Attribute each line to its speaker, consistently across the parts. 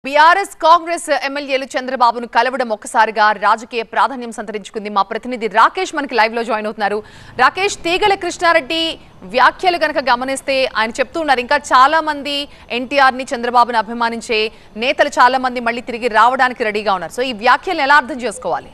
Speaker 1: BRS Congress ఎమ్మెల్యేలు చంద్రబాబును కలవడం ఒక్కసారిగా రాజకీయ ప్రాధాన్యం సంతరించుకుంది మా ప్రతినిధి రాకేష్ మనకి లైవ్ లో జాయిన్ అవుతున్నారు రాకేష్ తీగల కృష్ణారెడ్డి వ్యాఖ్యలు గనక గమనిస్తే ఆయన చెప్తూ ఉన్నారు ఇంకా చాలా మంది ఎన్టీఆర్ ని చంద్రబాబుని అభిమానించే నేతలు చాలా మంది మళ్ళీ తిరిగి రావడానికి రెడీగా ఉన్నారు సో ఈ వ్యాఖ్యలను ఎలా అర్థం చేసుకోవాలి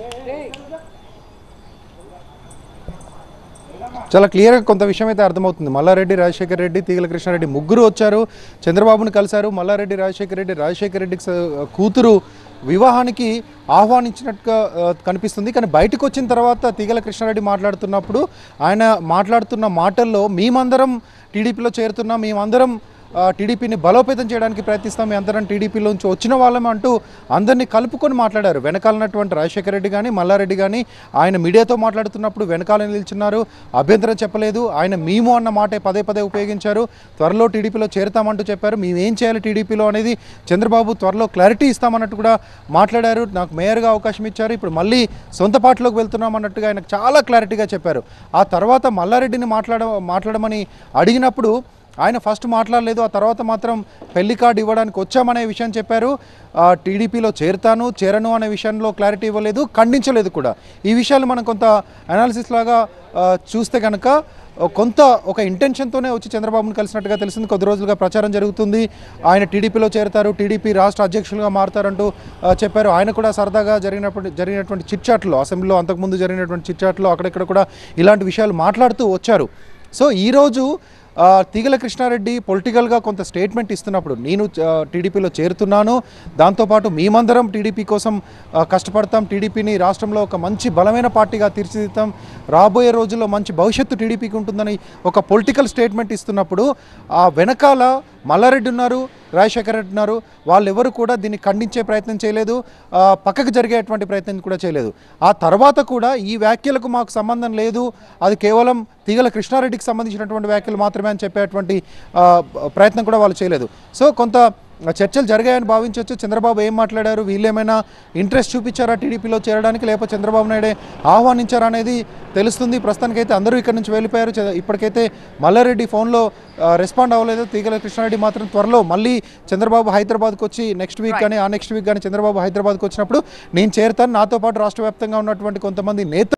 Speaker 2: చాలా క్లియర్గా కొంత విషయం అయితే అర్థమవుతుంది మల్లారెడ్డి రాజశేఖర రెడ్డి తీగల కృష్ణారెడ్డి ముగ్గురు వచ్చారు చంద్రబాబును కలిశారు మల్లారెడ్డి రాజశేఖర రెడ్డి రాజశేఖర రెడ్డికి స- కూతురు వివాహానికి ఆహ్వానించినట్టుగా ఆ, కనిపిస్తుంది కానీ బయటకు వచ్చిన తర్వాత తీగల కృష్ణారెడ్డి మాట్లాడుతున్నప్పుడు ఆయన మాట్లాడుతున్న మాటల్లో మేమందరం టీడీపీలో చేరుతున్నాం మేమందరం ఆ, టీడీపీని బలోపేతం చేయడానికి ప్రయత్నిస్తాం మీ అందరం టీడీపీలోంచి వచ్చిన వాళ్ళం అంటూ అందరినీ కలుపుకొని మాట్లాడారు వెనకాలన్నటువంటి రాజశేఖర రెడ్డి కానీ మల్లారెడ్డి కానీ ఆయన మీడియాతో మాట్లాడుతున్నప్పుడు వెనకాల నిల్చున్నారు అభ్యంతరం చెప్పలేదు ఆయన మేము అన్న మాటే పదే పదే ఉపయోగించారు త్వరలో టీడీపీలో చేరుతామంటూ చెప్పారు మేము ఏం చేయాలి టీడీపీలో అనేది చంద్రబాబు త్వరలో క్లారిటీ ఇస్తామన్నట్టు కూడా మాట్లాడారు నాకు మేయర్గా అవకాశం ఇచ్చారు ఇప్పుడు మళ్ళీ సొంత పార్టీలోకి వెళ్తున్నాం అన్నట్టుగా ఆయనకు చాలా క్లారిటీగా చెప్పారు ఆ తర్వాత మల్లారెడ్డిని మాట్లాడ మాట్లాడమని అడిగినప్పుడు ఆయన ఫస్ట్ మాట్లాడలేదు ఆ తర్వాత మాత్రం పెళ్లి కార్డు ఇవ్వడానికి వచ్చామనే విషయం చెప్పారు ఆ, టీడీపీలో చేరుతాను చేరను అనే విషయంలో క్లారిటీ ఇవ్వలేదు ఖండించలేదు కూడా ఈ విషయాలు మనం కొంత అనాలిసిస్ లాగా ఆ, చూస్తే కనుక కొంత ఒక ఇంటెన్షన్తోనే వచ్చి చంద్రబాబును కలిసినట్టుగా తెలిసింది కొద్ది రోజులుగా ప్రచారం జరుగుతుంది ఆయన టీడీపీలో చేరతారు టీడీపీ రాష్ట్ర అధ్యక్షులుగా మారుతారంటూ ఆ, చెప్పారు ఆయన కూడా సరదాగా జరిగినప్పుడు జరిగినటువంటి చిట్చాట్లో అసెంబ్లీలో అంతకుముందు జరిగినటువంటి చిట్చాట్లో అక్కడక్కడ కూడా ఇలాంటి విషయాలు మాట్లాడుతూ వచ్చారు సో ఈరోజు ఆ, తీగల కృష్ణారెడ్డి పొలిటికల్గా కొంత స్టేట్మెంట్ ఇస్తున్నప్పుడు నేను ఆ, టీడీపీలో చేరుతున్నాను దాంతోపాటు మేమందరం టీడీపీ కోసం ఆ, కష్టపడతాం టీడీపీని రాష్ట్రంలో ఒక మంచి బలమైన పార్టీగా తీర్చిదిద్దాం రాబోయే రోజుల్లో మంచి భవిష్యత్తు టీడీపీకి ఉంటుందని ఒక పొలిటికల్ స్టేట్మెంట్ ఇస్తున్నప్పుడు ఆ వెనకాల మల్లారెడ్డి ఉన్నారు రాజశేఖర రెడ్డి ఉన్నారు వాళ్ళెవరు కూడా దీన్ని ఖండించే ప్రయత్నం చేయలేదు ఆ, పక్కకు జరిగేటువంటి ప్రయత్నం కూడా చేయలేదు ఆ తర్వాత కూడా ఈ వ్యాఖ్యలకు మాకు సంబంధం లేదు అది కేవలం తీగల కృష్ణారెడ్డికి సంబంధించినటువంటి వ్యాఖ్యలు మాత్రమే అని చెప్పేటువంటి ఆ, ప్రయత్నం కూడా వాళ్ళు చేయలేదు సో కొంత చర్చలు జరిగాయని భావించవచ్చు చంద్రబాబు ఏం మాట్లాడారు వీళ్ళు ఏమైనా ఇంట్రెస్ట్ చూపించారా టీడీపీలో చేరడానికి లేకపోతే చంద్రబాబు నాయుడే ఆహ్వానించారా అనేది తెలుస్తుంది ప్రస్తుతానికైతే అందరూ ఇక్కడ నుంచి వెళ్ళిపోయారు చ- ఇప్పటికైతే మల్లారెడ్డి ఫోన్లో ఆ, రెస్పాండ్ అవ్వలేదు తీగల కృష్ణారెడ్డి మాత్రం త్వరలో మళ్ళీ చంద్రబాబు హైదరాబాద్కి వచ్చి నెక్స్ట్ వీక్ కానీ ఆ నెక్స్ట్ వీక్ కానీ చంద్రబాబు హైదరాబాద్కి వచ్చినప్పుడు నేను చేరుతాను నాతో పాటు రాష్ట్ర వ్యాప్తంగా ఉన్నటువంటి కొంతమంది నేత